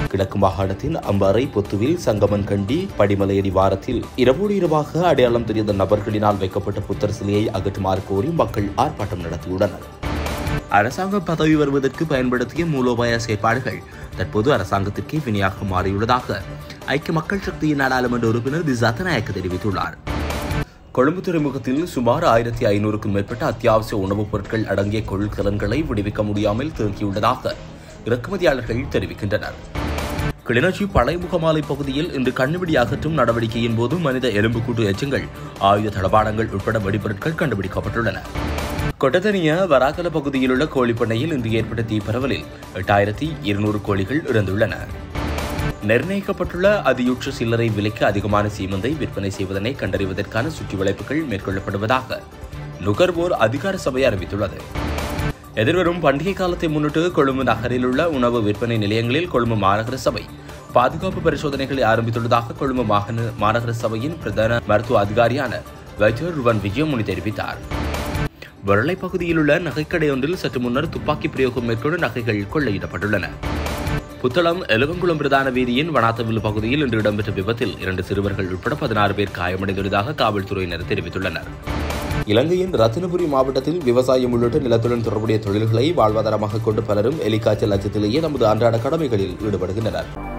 கிழக்கு மாகாணத்தின் அம்பாறை பொத்துவில் சங்கமன் கண்டி படிமலையடி வாரத்தில் இரவோடு இரவாக அடையாளம் தெரியாத நபர்களினால் வைக்கப்பட்ட புத்தர் சிலையை அகற்றுமாறு கோரி மக்கள் ஆர்ப்பாட்டம் நடத்தியுள்ளனர் அரசாங்கம் பதவி வருவதற்கு பயன்படுத்திய மூலோபாய செயற்பாடுகள் தற்போது அரசாங்கத்திற்கே வினையாக மாறியுள்ளதாக ஐக்கிய மக்கள் சக்தியின் நாடாளுமன்ற உறுப்பினர் திசாத்த நாயக்க தெரிவித்துள்ளார் கொழும்பு துறைமுகத்தில் சுமார் ஆயிரத்தி ஐநூறுக்கும் மேற்பட்ட அத்தியாவசிய உணவுப் பொருட்கள் அடங்கிய கொள்கலன்களை விடுவிக்க முடியாமல் தேங்கியுள்ளதாக இறக்குமதியாளர்கள் தெரிவிக்கின்றனர் கிளிநொச்சி பழைமுகமாலை பகுதியில் இன்று கண்ணுவெடி அகற்றும் நடவடிக்கையின் போது மனித எலும்புக்கூட்டு எச்சங்கள் ஆயுத தளபாடங்கள் உட்பட வெடிபொருட்கள் கண்டுபிடிக்கப்பட்டுள்ளன கொட்டத்தனிய வராகல பகுதியில் உள்ள கோழிப்பண்ணையில் இன்று ஏற்பட்ட தீப்பரவலில் எட்டாயிரத்தி இருநூறு கோழிகள் இறந்துள்ளன நிர்ணயிக்கப்பட்டுள்ள அதியுற்ற சில்லறை விலைக்கு அதிகமான சீமந்தை விற்பனை செய்வதனை கண்டறிவதற்கான சுற்றி வளைப்புகள் மேற்கொள்ளப்படுவதாக நுகர்வோர் அதிகார சபை அறிவித்துள்ளது எதிர்வரும் பண்டிகை காலத்தை முன்னிட்டு கொழும்பு நகரில் உள்ள உணவு விற்பனை நிலையங்களில் கொழும்பு மாநகர சபை பாதுகாப்பு பரிசோதனைகளை ஆரம்பித்துள்ளதாக கொழும்பு மாகாண மாநகர சபையின் பிரதான மருத்துவ அதிகாரியான வைத்தியர் ருவன் விஜயமுனி தெரிவித்தார் வரலை பகுதியில் உள்ள நகைக்கடை ஒன்றில் சற்று முன்னர் துப்பாக்கி பிரயோகம் மேற்கொண்டு நகைகள் கொள்ளையிடப்பட்டுள்ளன புத்தளம் எலுவங்குளம் பிரதான வீதியின் வனாத்தவில் பகுதியில் இன்று இடம்பெற்ற விபத்தில் இரண்டு சிறுவர்கள் உட்பட பதினாறு பேர் காயமடைந்துள்ளதாக காவல்துறையினர் தெரிவித்துள்ளனர் இலங்கையின் ரத்தினபுரி மாவட்டத்தில் விவசாயம் உள்ளிட்ட நிலத்துடன் தொடர்புடைய தொழில்களை வாழ்வாதாரமாக கொண்டு பலரும் எலிக்காய்ச்சல் அச்சத்திலேயே நமது அன்றாட கடமைகளில் ஈடுபடுகின்றனர்